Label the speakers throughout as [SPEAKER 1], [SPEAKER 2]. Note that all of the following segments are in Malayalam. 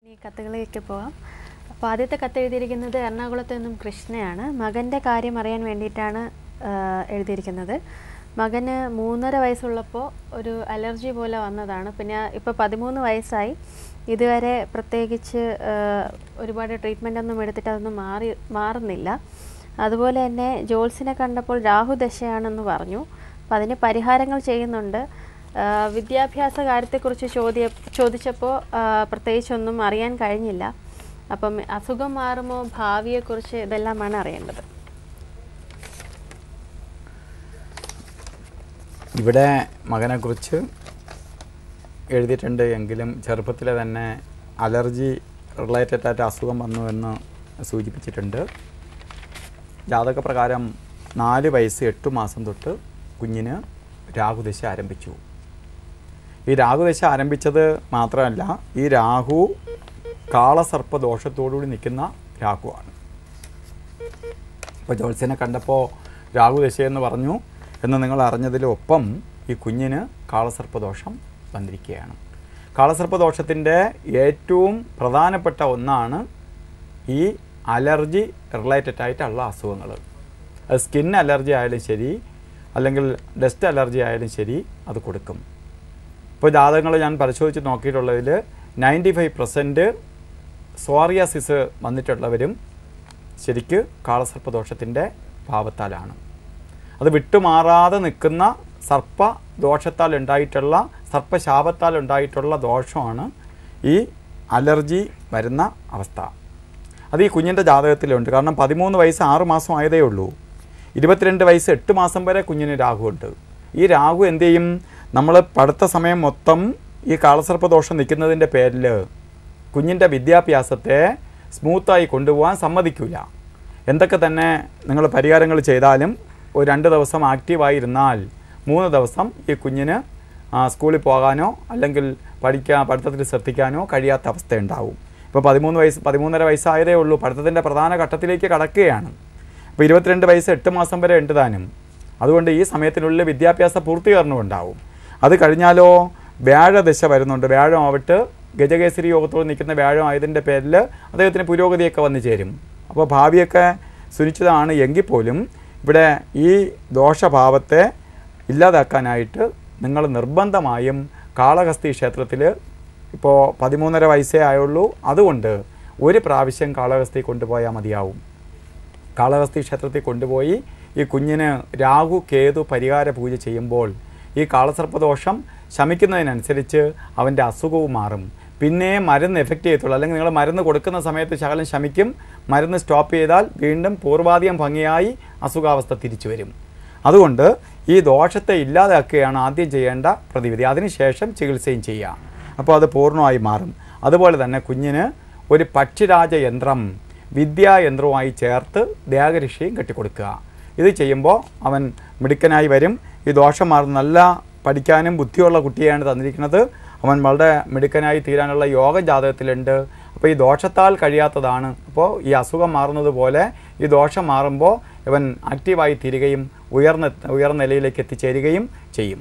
[SPEAKER 1] ഈ കത്തുകളിലേക്ക് പോവാം അപ്പോൾ ആദ്യത്തെ കത്ത് എഴുതിയിരിക്കുന്നത് എറണാകുളത്ത് നിന്നും കൃഷ്ണയാണ് മകൻ്റെ കാര്യം അറിയാൻ വേണ്ടിയിട്ടാണ് ആ, എഴുതിയിരിക്കുന്നത് മകന് മൂന്നര വയസ്സുള്ളപ്പോൾ ഒരു അലർജി പോലെ വന്നതാണ് പിന്നെ ഇപ്പോൾ പതിമൂന്ന് വയസ്സായി ഇതുവരെ പ്രത്യേകിച്ച് ആ, ഒരുപാട് ട്രീറ്റ്മെൻ്റ് ഒന്നും എടുത്തിട്ട് അതൊന്നും മാറി മാറുന്നില്ല അതുപോലെ തന്നെ ജോൾസിനെ കണ്ടപ്പോൾ രാഹുദശയാണെന്ന് പറഞ്ഞു അപ്പോൾ അതിന് പരിഹാരങ്ങൾ ചെയ്യുന്നുണ്ട് ആ, വിദ്യാഭ്യാസ കാര്യത്തെക്കുറിച്ച് ചോദ്യ ചോദിച്ചപ്പോൾ ആ, പ്രത്യേകിച്ചൊന്നും അറിയാൻ കഴിഞ്ഞില്ല അപ്പം അസുഖം മാറുമോ ഭാവിയെക്കുറിച്ച് ഇതെല്ലാമാണ് അറിയേണ്ടത്
[SPEAKER 2] ഇവിടെ മകനെക്കുറിച്ച് എഴുതിയിട്ടുണ്ട് എങ്കിലും ചെറുപ്പത്തിലെ തന്നെ അലർജി റിലേറ്റഡ് ആയിട്ട് അസുഖം വന്നു എന്ന് സൂചിപ്പിച്ചിട്ടുണ്ട് ജാതകപ്രകാരം നാല് വയസ്സ് എട്ട് മാസം തൊട്ട് കുഞ്ഞിന് രാഹുദശ ആരംഭിച്ചു ഈ രാഹുദശ ആരംഭിച്ചത് മാത്രമല്ല ഈ രാഹു കാളസർപ്പ ദോഷത്തോടുകൂടി നിൽക്കുന്ന രാഹുവാണ് ഇപ്പോൾ ജോത്സ്യനെ കണ്ടപ്പോൾ രാഹുദശയെന്ന് പറഞ്ഞു എന്ന് നിങ്ങൾ അറിഞ്ഞതിലൊപ്പം ഈ കുഞ്ഞിന് കാളസർപ്പദോഷം വന്നിരിക്കുകയാണ് കാളസർപ്പദോഷത്തിൻ്റെ ഏറ്റവും പ്രധാനപ്പെട്ട ഒന്നാണ് ഈ അലർജി റിലേറ്റഡ് ആയിട്ടുള്ള അസുഖങ്ങൾ അത് സ്കിൻ അലർജി ആയാലും ശരി അല്ലെങ്കിൽ ഡസ്റ്റ് അലർജി ആയാലും ശരി അത് കൊടുക്കും ഇപ്പോൾ ജാതകങ്ങൾ ഞാൻ പരിശോധിച്ച് നോക്കിയിട്ടുള്ളതിൽ നയൻറ്റി ഫൈവ് പെർസെൻറ്റ് സോറിയാസിസ് വന്നിട്ടുള്ളവരും ശരിക്ക് കാളസർപ്പദോഷത്തിൻ്റെ ഭാവത്താലാണ് അത് വിട്ടുമാറാതെ നിൽക്കുന്ന സർപ്പ ദോഷത്താൽ ഉണ്ടായിട്ടുള്ള സർപ്പശാപത്താൽ ഉണ്ടായിട്ടുള്ള ദോഷമാണ് ഈ അലർജി വരുന്ന അവസ്ഥ അത് ഈ കുഞ്ഞിൻ്റെ ജാതകത്തിലുണ്ട് കാരണം പതിമൂന്ന് വയസ്സ് ആറ് മാസം ആയതേ ഉള്ളൂ ഇരുപത്തിരണ്ട് വയസ്സ് എട്ട് മാസം വരെ കുഞ്ഞിന് രാഹു ഉണ്ട് ഈ രാഹു എന്ത് ചെയ്യും നമ്മൾ പഠിത്ത സമയം മൊത്തം ഈ കാളസർപ്പദോഷം നിൽക്കുന്നതിൻ്റെ പേരിൽ കുഞ്ഞിൻ്റെ വിദ്യാഭ്യാസത്തെ സ്മൂത്തായി കൊണ്ടുപോകാൻ സമ്മതിക്കില്ല എന്തൊക്കെ തന്നെ നിങ്ങൾ പരിഹാരങ്ങൾ ചെയ്താലും ഒരു രണ്ട് ദിവസം ആക്റ്റീവായി ഇരുന്നാൽ മൂന്ന് ദിവസം ഈ കുഞ്ഞിന് ആ, സ്കൂളിൽ പോകാനോ അല്ലെങ്കിൽ പഠിക്കാൻ പഠിത്തത്തിൽ ശ്രദ്ധിക്കാനോ കഴിയാത്ത അവസ്ഥയുണ്ടാവും ഇപ്പോൾ പതിമൂന്ന് വയസ്സ് പതിമൂന്നര വയസ്സായതേ ഉള്ളൂ പഠിത്തത്തിൻ്റെ പ്രധാന ഘട്ടത്തിലേക്ക് കടക്കുകയാണ് ഇപ്പോൾ ഇരുപത്തിരണ്ട് വയസ്സ് എട്ട് മാസം വരെ ഉണ്ട് താനും അതുകൊണ്ട് ഈ സമയത്തിനുള്ളിൽ വിദ്യാഭ്യാസ പൂർത്തീകരണം ഉണ്ടാവും അത് കഴിഞ്ഞാലോ വ്യാഴദശ വരുന്നുണ്ട് വ്യാഴം ആവട്ട് ഗജകേസരി യോഗത്തോട് നിൽക്കുന്ന വ്യാഴം ആയതിൻ്റെ പേരിൽ അദ്ദേഹത്തിന് പുരോഗതിയൊക്കെ വന്നു ചേരും അപ്പോൾ ഭാവിയൊക്കെ സുനിശ്ചിതമാണ് എങ്കിൽ പോലും ഇവിടെ ഈ ദോഷഭാവത്തെ ഇല്ലാതാക്കാനായിട്ട് നിങ്ങൾ നിർബന്ധമായും കാളഹസ്തി ക്ഷേത്രത്തിൽ ഇപ്പോൾ പതിമൂന്നര വയസ്സേ ആയുള്ളൂ അതുകൊണ്ട് ഒരു പ്രാവശ്യം കാളഹസ്തി കൊണ്ടുപോയാൽ മതിയാവും കാളഹസ്തി ക്ഷേത്രത്തിൽ കൊണ്ടുപോയി ഈ കുഞ്ഞിന് രാഹു കേതു പരിഹാര പൂജ ചെയ്യുമ്പോൾ ഈ കാളസർപ്പദോഷം ശമിക്കുന്നതിനനുസരിച്ച് അവൻ്റെ അസുഖവും മാറും പിന്നെ മരുന്ന് എഫക്റ്റ് ചെയ്യത്തുള്ളൂ അല്ലെങ്കിൽ നിങ്ങൾ മരുന്ന് കൊടുക്കുന്ന സമയത്ത് ശകലം ശമിക്കും മരുന്ന് സ്റ്റോപ്പ് ചെയ്താൽ വീണ്ടും പൂർവാധികം ഭംഗിയായി അസുഖാവസ്ഥ തിരിച്ചു വരും അതുകൊണ്ട് ഈ ദോഷത്തെ ഇല്ലാതാക്കുകയാണ് ആദ്യം ചെയ്യേണ്ട പ്രതിവിധി അതിനുശേഷം ചികിത്സയും ചെയ്യാം അപ്പോൾ അത് പൂർണ്ണമായി മാറും അതുപോലെ തന്നെ കുഞ്ഞിന് ഒരു പക്ഷിരാജ യന്ത്രം വിദ്യായന്ത്രവുമായി ചേർത്ത് ദേഹരക്ഷയും കെട്ടിക്കൊടുക്കുക ഇത് ചെയ്യുമ്പോൾ അവൻ മിടുക്കനായി വരും ഈ ദോഷം മാറും നല്ല പഠിക്കാനും ബുദ്ധിയുള്ള കുട്ടിയാണ് തന്നിരിക്കുന്നത് അവൻ വളരെ മിടുക്കനായി തീരാനുള്ള യോഗ ജാതകത്തിലുണ്ട് അപ്പോൾ ഈ ദോഷത്താൽ കഴിയാത്തതാണ് അപ്പോൾ ഈ അസുഖം മാറുന്നത് പോലെ ഈ ദോഷം മാറുമ്പോൾ ഇവൻ ആക്റ്റീവായി തീരുകയും ഉയർന്ന ഉയർന്ന നിലയിലേക്ക് എത്തിച്ചേരുകയും ചെയ്യും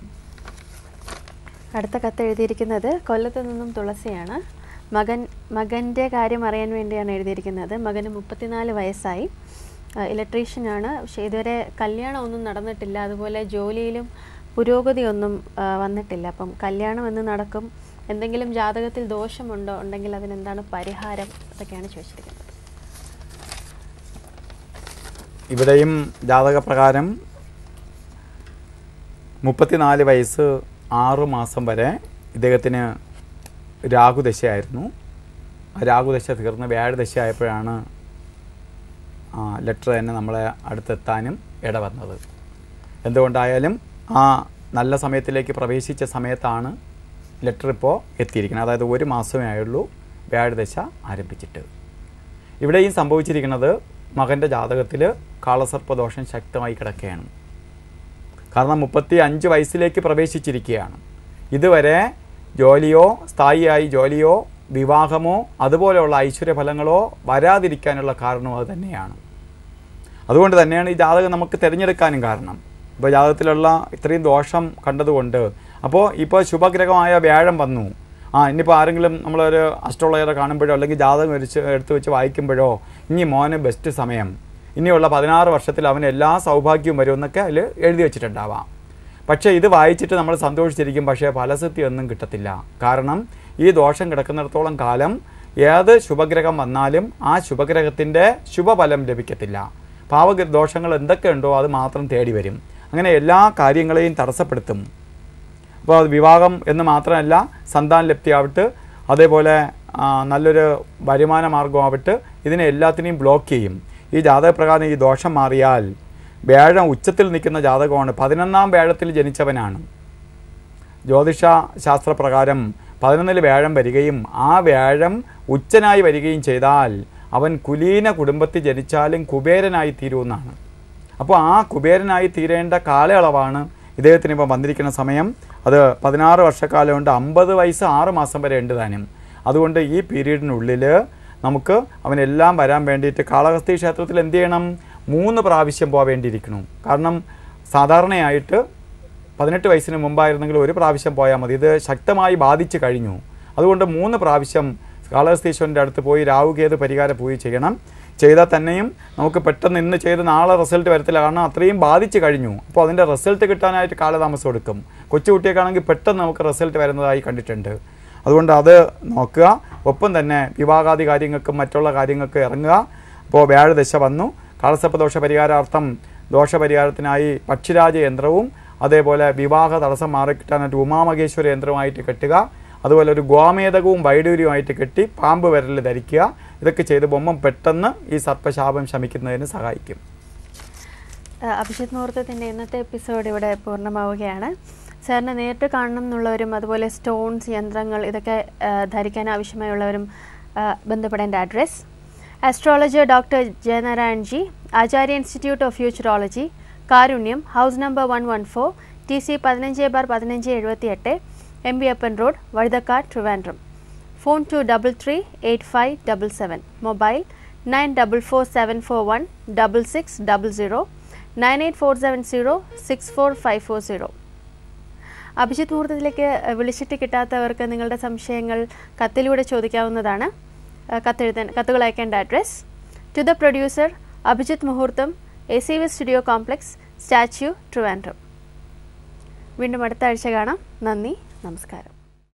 [SPEAKER 1] അടുത്ത കത്ത് എഴുതിയിരിക്കുന്നത് കൊല്ലത്ത് നിന്നും തുളസിയാണ് മകൻ മകൻ്റെ കാര്യം അറിയാൻ വേണ്ടിയാണ് എഴുതിയിരിക്കുന്നത് മകന് മുപ്പത്തിനാല് വയസ്സായി ഇലക്ട്രീഷ്യനാണ് പക്ഷേ ഇതുവരെ കല്യാണം ഒന്നും നടന്നിട്ടില്ല അതുപോലെ ജോലിയിലും പുരോഗതിയൊന്നും ആ, വന്നിട്ടില്ല അപ്പം കല്യാണം എന്ന് നടക്കും എന്തെങ്കിലും ജാതകത്തിൽ ദോഷമുണ്ടോ ഉണ്ടെങ്കിൽ അതിനെന്താണ് പരിഹാരം അതൊക്കെയാണ് ചോദിച്ചിരിക്കുന്നത്
[SPEAKER 2] ഇവിടെയും ജാതകപ്രകാരം മുപ്പത്തിനാല് വയസ്സ് ആറു മാസം വരെ ഇദ്ദേഹത്തിന് രാഹുദശയായിരുന്നു ആ രാഹുദശ തീർന്ന് വ്യാഴദശ ആയപ്പോഴാണ് ലെറ്റർ തന്നെ നമ്മളെ അടുത്തെത്താനും ഇടവന്നത് എന്തുകൊണ്ടായാലും ആ നല്ല സമയത്തിലേക്ക് പ്രവേശിച്ച സമയത്താണ് ലെറ്റർ ഇപ്പോൾ എത്തിയിരിക്കുന്നത് അതായത് ഒരു മാസമേ ആയുള്ളൂ വ്യാഴദശ ആരംഭിച്ചിട്ട് ഇവിടെയും സംഭവിച്ചിരിക്കുന്നത് മകൻ്റെ ജാതകത്തിൽ കാളസർപ്പദോഷം ശക്തമായി കിടക്കുകയാണ് കാരണം മുപ്പത്തി അഞ്ച് വയസ്സിലേക്ക് പ്രവേശിച്ചിരിക്കുകയാണ് ഇതുവരെ ജോലിയോ സ്ഥായിയായി ജോലിയോ വിവാഹമോ അതുപോലെയുള്ള ഐശ്വര്യഫലങ്ങളോ വരാതിരിക്കാനുള്ള കാരണവും അത് തന്നെയാണ് അതുകൊണ്ട് തന്നെയാണ് ഈ ജാതകം നമുക്ക് തിരഞ്ഞെടുക്കാനും കാരണം ഇപ്പോൾ ജാതകത്തിലുള്ള ഇത്രയും ദോഷം കണ്ടതുകൊണ്ട് അപ്പോൾ ഇപ്പോൾ ശുഭഗ്രഹമായ വ്യാഴം വന്നു ആ ഇനിയിപ്പോൾ ആരെങ്കിലും നമ്മളൊരു അസ്ട്രോളജറെ കാണുമ്പോഴോ അല്ലെങ്കിൽ ജാതകം വരച്ച് എടുത്ത് വെച്ച് വായിക്കുമ്പോഴോ ഇനി മോന് ബെസ്റ്റ് സമയം ഇനിയുള്ള പതിനാറ് വർഷത്തിൽ അവന് എല്ലാ സൗഭാഗ്യവും വരുമെന്നൊക്കെ അതിൽ എഴുതി വെച്ചിട്ടുണ്ടാവാം പക്ഷേ ഇത് വായിച്ചിട്ട് നമ്മൾ സന്തോഷിച്ചിരിക്കും പക്ഷേ ഫലസിദ്ധി ഒന്നും കിട്ടത്തില്ല കാരണം ഈ ദോഷം കിടക്കുന്നിടത്തോളം കാലം ഏത് ശുഭഗ്രഹം വന്നാലും ആ ശുഭഗ്രഹത്തിൻ്റെ ശുഭഫലം ലഭിക്കത്തില്ല പാവ ദോഷങ്ങൾ എന്തൊക്കെയുണ്ടോ അത് മാത്രം തേടി വരും അങ്ങനെ എല്ലാ കാര്യങ്ങളെയും തടസ്സപ്പെടുത്തും അപ്പോൾ അത് വിവാഹം എന്ന് മാത്രമല്ല സന്താന ലബ്ധിയാവട്ടെ അതേപോലെ ആ, നല്ലൊരു വരുമാന മാർഗമാവട്ടെ ഇതിനെ എല്ലാത്തിനെയും ബ്ലോക്ക് ചെയ്യും ഈ ജാതകപ്രകാരം ഈ ദോഷം മാറിയാൽ വ്യാഴം ഉച്ചത്തിൽ നിൽക്കുന്ന ജാതകമാണ് പതിനൊന്നാം വ്യാഴത്തിൽ ജനിച്ചവനാണ് ജ്യോതിഷ ശാസ്ത്രപ്രകാരം പതിനൊന്നിൽ വ്യാഴം വരികയും ആ വ്യാഴം ഉച്ചനായി വരികയും ചെയ്താൽ അവൻ കുലീന കുടുംബത്തിൽ ജനിച്ചാലും കുബേരനായി തീരുമെന്നാണ് അപ്പോൾ ആ കുബേരനായി തീരേണ്ട കാലയളവാണ് ഇദ്ദേഹത്തിന് ഇപ്പോൾ വന്നിരിക്കുന്ന സമയം അത് പതിനാറ് വർഷക്കാലം കൊണ്ട് അമ്പത് വയസ്സ് ആറ് മാസം വരെ ഉണ്ട് താനും അതുകൊണ്ട് ഈ പീരീഡിനുള്ളിൽ നമുക്ക് അവനെല്ലാം വരാൻ വേണ്ടിയിട്ട് കാളഹസ്തി ക്ഷേത്രത്തിൽ എന്ത് ചെയ്യണം മൂന്ന് പ്രാവശ്യം പോവേണ്ടിയിരിക്കണം കാരണം സാധാരണയായിട്ട് പതിനെട്ട് വയസ്സിന് മുമ്പായിരുന്നെങ്കിൽ ഒരു പ്രാവശ്യം പോയാൽ മതി ഇത് ശക്തമായി ബാധിച്ചു കഴിഞ്ഞു അതുകൊണ്ട് മൂന്ന് പ്രാവശ്യം കാളഹസ്തീശ്വരൻ്റെ അടുത്ത് പോയി രാവുകേത് പരിഹാര പൂജ ചെയ്യണം ചെയ്താൽ തന്നെയും നമുക്ക് പെട്ടെന്ന് ഇന്ന് ചെയ്ത് നാളെ റിസൾട്ട് വരത്തില്ല കാരണം അത്രയും ബാധിച്ചു കഴിഞ്ഞു അപ്പോൾ അതിൻ്റെ റിസൾട്ട് കിട്ടാനായിട്ട് കാലതാമസം എടുക്കും കൊച്ചുകുട്ടിയൊക്കെയാണെങ്കിൽ പെട്ടെന്ന് നമുക്ക് റിസൾട്ട് വരുന്നതായി കണ്ടിട്ടുണ്ട് അതുകൊണ്ട് അത് നോക്കുക ഒപ്പം തന്നെ വിവാഹാദി കാര്യങ്ങൾക്കും മറ്റുള്ള കാര്യങ്ങൾക്ക് ഇറങ്ങുക അപ്പോൾ വ്യാഴദശ വന്നു കാളസർപ്പ ദോഷ പരിഹാരാർത്ഥം ദോഷപരിഹാരത്തിനായി പക്ഷിരാജ യന്ത്രവും അതേപോലെ വിവാഹ തടസ്സം മാറിക്കിട്ടാനായിട്ട് ഉമാമഹേശ്വര യന്ത്രമായിട്ട് കെട്ടുക അതുപോലെ ഒരു ഗോമേതകവും വൈഡൂര്യമായിട്ട് കെട്ടി പാമ്പ് വിരലിൽ ധരിക്കുക ഇതൊക്കെ ചെയ്ത് ബൊമ്മം പെട്ടെന്ന് ഈ സർപ്പശാപം ശമിക്കുന്നതിന് സഹായിക്കും
[SPEAKER 1] ആ, അഭിജിത്ത് മുഹൂർത്തത്തിൻ്റെ ഇന്നത്തെ എപ്പിസോഡ് ഇവിടെ പൂർണ്ണമാവുകയാണ് സാറിനെ നേരിട്ട് കാണണം എന്നുള്ളവരും അതുപോലെ സ്റ്റോൺസ് യന്ത്രങ്ങൾ ഇതൊക്കെ ആ, ധരിക്കാൻ ആവശ്യമായുള്ളവരും ആ, ബന്ധപ്പെടേണ്ട address astrologer doctor Jayanarayan ji Acharya institute of futurology Karunyam house number one one four T C പതിനഞ്ച് ബാർ പതിനഞ്ച് എഴുപത്തി എട്ട് M B Appan road Vazhuthacaud Trivandrum phone two double three eight five double seven mobile nine double four seven four one double six double zero nine eight four seven zero six four five four zero Abhijith മുഹൂർത്തത്തിലേക്ക് അഹ്, വിളിച്ചിട്ട് കിട്ടാത്തവർക്ക് നിങ്ങളുടെ സംശയങ്ങൾ കത്തിലൂടെ ചോദിക്കാവുന്നതാണ് അഹ്, കത്തെഴുതാൻ കത്തുകൾ അയക്കേണ്ട address to the producer Abhijith Muhurtham A C V studio complex statue Trivandrum വീണ്ടും അടുത്ത ആഴ്ച കാണാം നന്ദി നമസ്കാരം